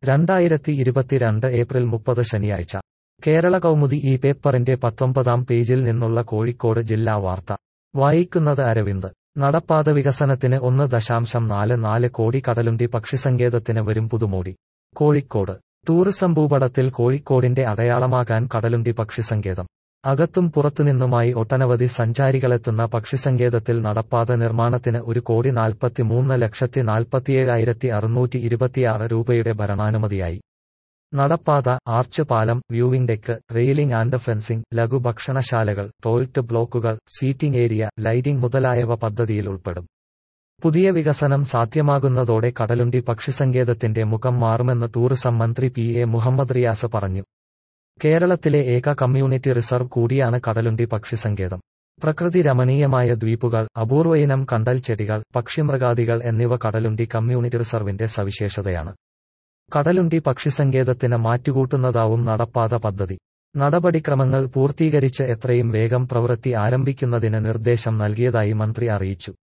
രണ്ടായിരത്തി ഇരുപത്തിരണ്ട് ഏപ്രിൽ മുപ്പത് ശനിയാഴ്ച കേരള കൗമുദി ഈ പേപ്പറിന്റെ പത്തൊമ്പതാം പേജിൽ നിന്നുള്ള കോഴിക്കോട് ജില്ലാ വാർത്ത വായിക്കുന്നത് അരവിന്ദ് നടപ്പാത വികസനത്തിന് ഒന്ന് ദശാംശം നാല് നാല് കോടി കടലുണ്ടി പക്ഷിസങ്കേതത്തിന് വരും പുതുമോടി കോഴിക്കോട് ടൂറിസം ഭൂപടത്തിൽ കോഴിക്കോടിന്റെ അടയാളമാകാൻ കടലുണ്ടി പക്ഷിസങ്കേതം അകത്തും പുറത്തുനിന്നുമായി ഒട്ടനവധി സഞ്ചാരികളെത്തുന്ന പക്ഷിസങ്കേതത്തിൽ നടപ്പാത നിർമ്മാണത്തിന് ഒരു കോടി നാൽപ്പത്തിമൂന്ന് ലക്ഷത്തി നാൽപ്പത്തിയേഴായിരത്തി അറുന്നൂറ്റി ഇരുപത്തിയാറ് രൂപയുടെ ഭരണാനുമതിയായി നടപ്പാത ആർച്ച് പാലം viewing deck railing and fencing ലഘുഭക്ഷണശാലകൾ ടോയ്ലറ്റ് ബ്ലോക്കുകൾ സീറ്റിംഗ് ഏരിയ ലൈറ്റിംഗ് മുതലായവ പദ്ധതിയിൽ ഉൾപ്പെടും പുതിയ വികസനം സാധ്യമാകുന്നതോടെ കടലുണ്ടി പക്ഷിസങ്കേതത്തിന്റെ മുഖം മാറുമെന്ന് ടൂറിസം മന്ത്രി പി എ മുഹമ്മദ് റിയാസ് പറഞ്ഞു കേരളത്തിലെ ഏക കമ്മ്യൂണിറ്റി റിസർവ് കൂടിയാണ് കടലുണ്ടി പക്ഷിസങ്കേതം പ്രകൃതി രമണീയമായ ദ്വീപുകൾ അപൂർവയിനം കണ്ടൽ ചെടികൾ പക്ഷിമൃഗാദികൾ എന്നിവ കടലുണ്ടി കമ്മ്യൂണിറ്റി റിസർവിന്റെ സവിശേഷതയാണ് കടലുണ്ടി പക്ഷിസങ്കേതത്തിന് മാറ്റുകൂട്ടുന്നതാവും നടപ്പാത പദ്ധതി നടപടിക്രമങ്ങൾ പൂർത്തീകരിച്ച് എത്രയും വേഗം പ്രവൃത്തി ആരംഭിക്കുന്നതിന് നിർദ്ദേശം നൽകിയതായി മന്ത്രി അറിയിച്ചു